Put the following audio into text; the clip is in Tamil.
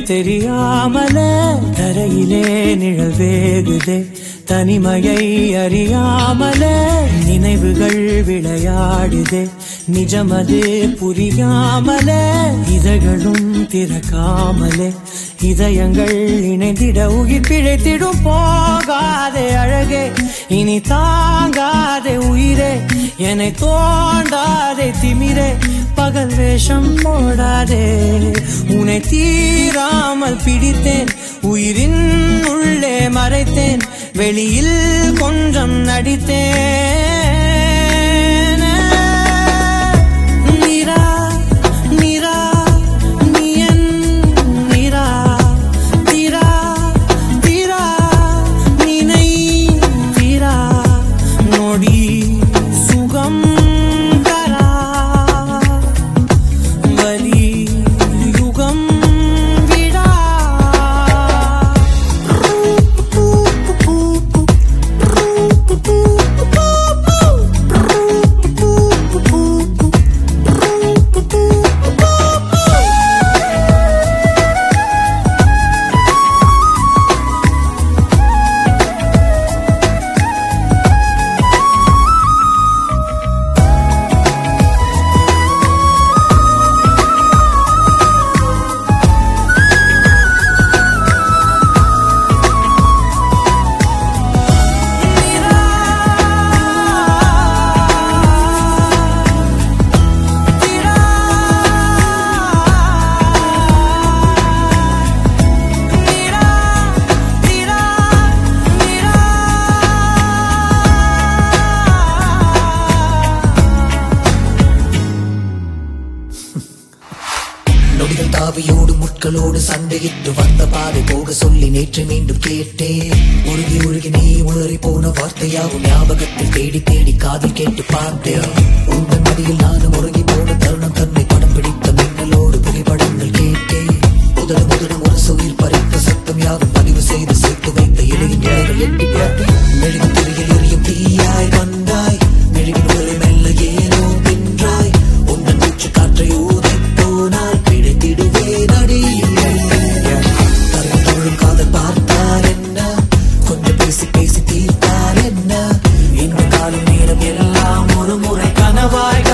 தெரியாமல தரையிலே நிழல் வேகுதே தனிமையை அறியாமல நினைவுகள் விளையாடுதே நிஜமது புரியாமல இதழ்களும் திறக்காமலே இதயங்கள் இணைந்திட உயிர் பிழைத்திடும் போகாதே அழகே இனி தாங்காதே உயிரே என்னை தோண்டாதே திமிரே பகல் வேஷம் போடாதே உன்னை தீராமல் பிடித்தேன் உயிரின் உள்ளே மறைத்தேன் வெளியில் கொஞ்சம் நடித்தேன் நிரா நிரா நீ என் நிரா திரா திரா நினை திரா நொடி சுகம் தரா வலி யுகம் விடா நொடிகள் தாவியோடு முட்களோடு சண்டையிட்டு வந்த பாதை போக சொல்லி நேற்று மீண்டும் கேட்டேன் உருகி உருகி நீ உளறி போன வார்த்தையாகும் ஞாபகத்தில் தேடி தேடி காதில் கேட்டு பார்த்தேன் உங்கள் மடியில் நானும் உருகி போன தருணம் தன்னை படம் பிடித்த மின்னலோடு புகைப்படங்கள் கேட்டேன் முதல் முதலும் ஒரு சுயில் பறித்த சத்தம் யாவும் பதிவு செய்து சேர்த்து வைத்த இலையின் இலைகள் எட்டி பார்த்தேன் மெழுகு திரையில் எரியும் தீயாய் வந்தாய் மெழுகின் ஒரு மெல்ல ஏனோ வென்றாய் உந்தன் மூச்சு காற்றை ஊதிப் போனால் பிழைத்திடுவேன் அடி தருணம் காதல் பார்த்தால் என்ன கொஞ்சம் பேசி பேசி தீர்த்தால் என்ன இந்த காலம் நேரம் எல்லாம் ஒரு முறை கனவாய்